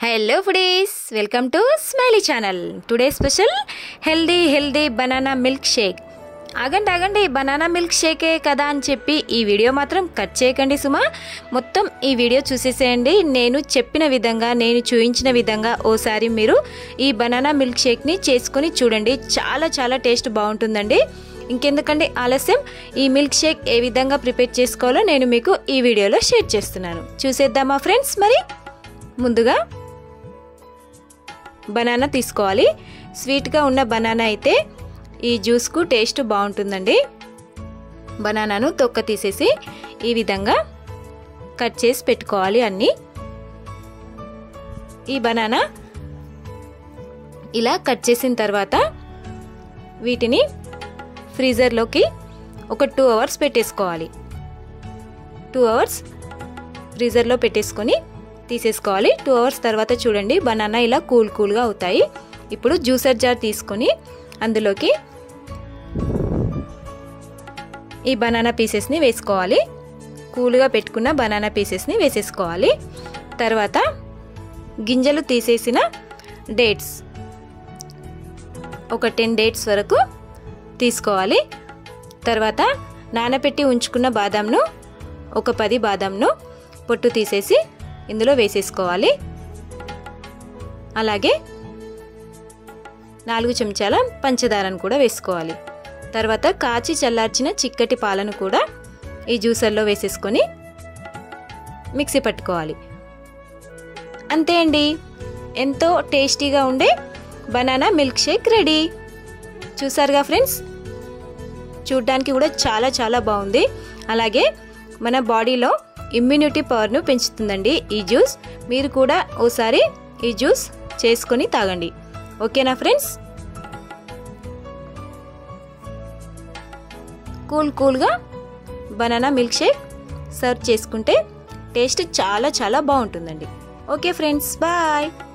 hello foodies welcome to Smiley channel today special healthy healthy banana milk shake ఆగండి ఆగండి banana milk షేకే కదా అని చెప్పి ఈ వీడియో మాత్రం కట్ చేయకండి సుమా మొత్తం ఈ వీడియో చూసేసేయండి నేను చెప్పిన విధంగా నేను చూపించిన విధంగా ఓసారి మీరు ఈ బనానా మిల్క్ షేక్ని చేసుకొని చూడండి చాలా చాలా టేస్ట్ బాగుంటుందండి ఇంకెందుకండి ఆలస్యం ఈ మిల్క్ షేక్ ఏ విధంగా ప్రిపేర్ చేసుకోవాలో నేను మీకు ఈ వీడియోలో షేర్ చేస్తున్నాను చూసేద్దామా ఫ్రెండ్స్ మరి ముందుగా బనానా తీసుకోవాలి స్వీట్గా ఉన్న బనానా అయితే ఈ జ్యూస్కు టేస్ట్ బాగుంటుందండి బనానాను తొక్క తీసేసి ఈ విధంగా కట్ చేసి పెట్టుకోవాలి అన్నీ ఈ బనానా ఇలా కట్ చేసిన తర్వాత వీటిని ఫ్రీజర్లోకి ఒక టూ అవర్స్ పెట్టేసుకోవాలి టూ అవర్స్ ఫ్రీజర్లో పెట్టేసుకొని తీసేసుకోవాలి టూ అవర్స్ తర్వాత చూడండి బనానా ఇలా కూల్ కూల్గా అవుతాయి ఇప్పుడు జ్యూసర్ జార్ తీసుకొని అందులోకి ఈ బనానా పీసెస్ని వేసుకోవాలి కూల్గా పెట్టుకున్న బనానా పీసెస్ని వేసేసుకోవాలి తర్వాత గింజలు తీసేసిన డేట్స్ ఒక టెన్ డేట్స్ వరకు తీసుకోవాలి తర్వాత నానబెట్టి ఉంచుకున్న బాదంను ఒక పది బాదంను పొట్టు తీసేసి ఇందులో వేసేసుకోవాలి అలాగే నాలుగు చెంచాల పంచదారను కూడా వేసుకోవాలి తర్వాత కాచి చల్లార్చిన చిక్కటి పాలను కూడా ఈ జ్యూసర్లో వేసేసుకొని మిక్సీ పట్టుకోవాలి అంతే అండి ఎంతో టేస్టీగా ఉండే బనానా మిల్క్ షేక్ రెడీ చూసారుగా ఫ్రెండ్స్ చూడ్డానికి కూడా చాలా చాలా బాగుంది అలాగే మన బాడీలో ఇమ్యూనిటీ పవర్ను పెంచుతుందండి ఈ జ్యూస్ మీరు కూడా ఓసారి ఈ జ్యూస్ చేసుకొని తాగండి ఓకేనా ఫ్రెండ్స్ కూల్ కూల్గా బనానా మిల్క్ షేక్ సర్వ్ చేసుకుంటే టేస్ట్ చాలా చాలా బాగుంటుందండి ఓకే ఫ్రెండ్స్ బాయ్